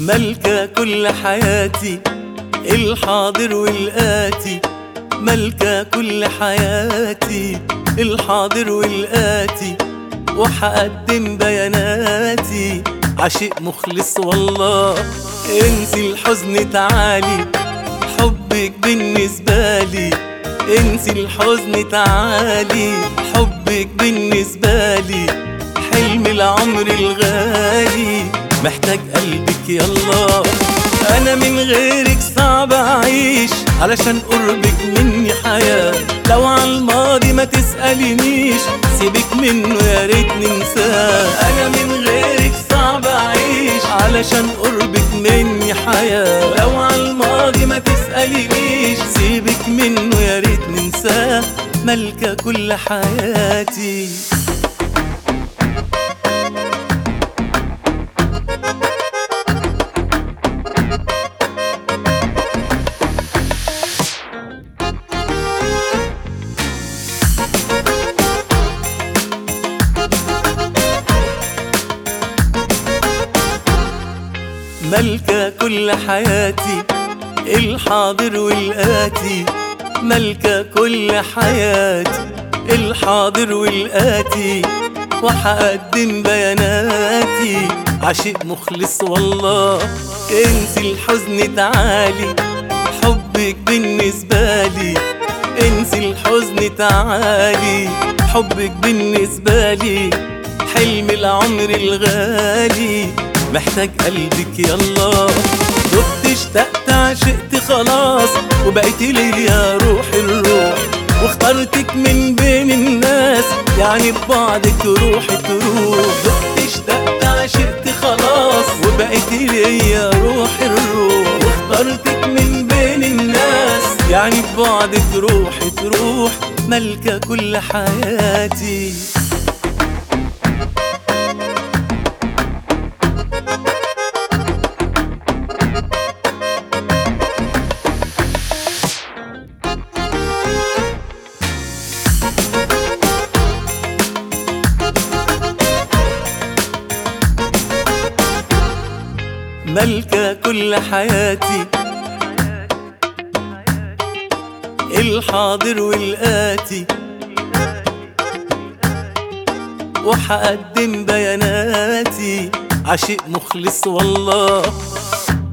ملكة كل حياتي الحاضر والآتي ملكة كل حياتي الحاضر والآتي وحقدم بياناتي عشق مخلص والله انسي الحزن تعالي حبك بالنسبة لي انسي الحزن تعالي حبك بالنسبة لي حلم العمر الغالي محتاج قلبك يلا انا من غيرك صعب اعيش علشان قربك مني حياة لو على الماضي ما تسألينيش سيبك منه يا ريت ننساه انا من غيرك صعب اعيش علشان قربك مني حياة لو على الماضي ما تسألينيش سيبك منه يا ريت ننساه ملكة كل حياتي ملكة كل حياتي الحاضر والآتي ملكة كل حياتي الحاضر والآتي وحقدم بياناتي عشق مخلص والله انسي الحزن تعالي حبك بالنسبة لي انسي الحزن تعالي حبك بالنسبة لي حلم العمر الغالي محتاج قلبك يلا دبت اشتقت عشقت خلاص وبقيت لي يا روح الروح واخترتك من بين الناس يعني ببعدك روحي تروح دبت اشتقت عشقت خلاص وبقيت لي يا روح الروح واخترتك من بين الناس يعني ببعدك روحي تروح ملكة كل حياتي ملكة كل حياتي الحاضر والآتي وحقدم بياناتي عشق مخلص والله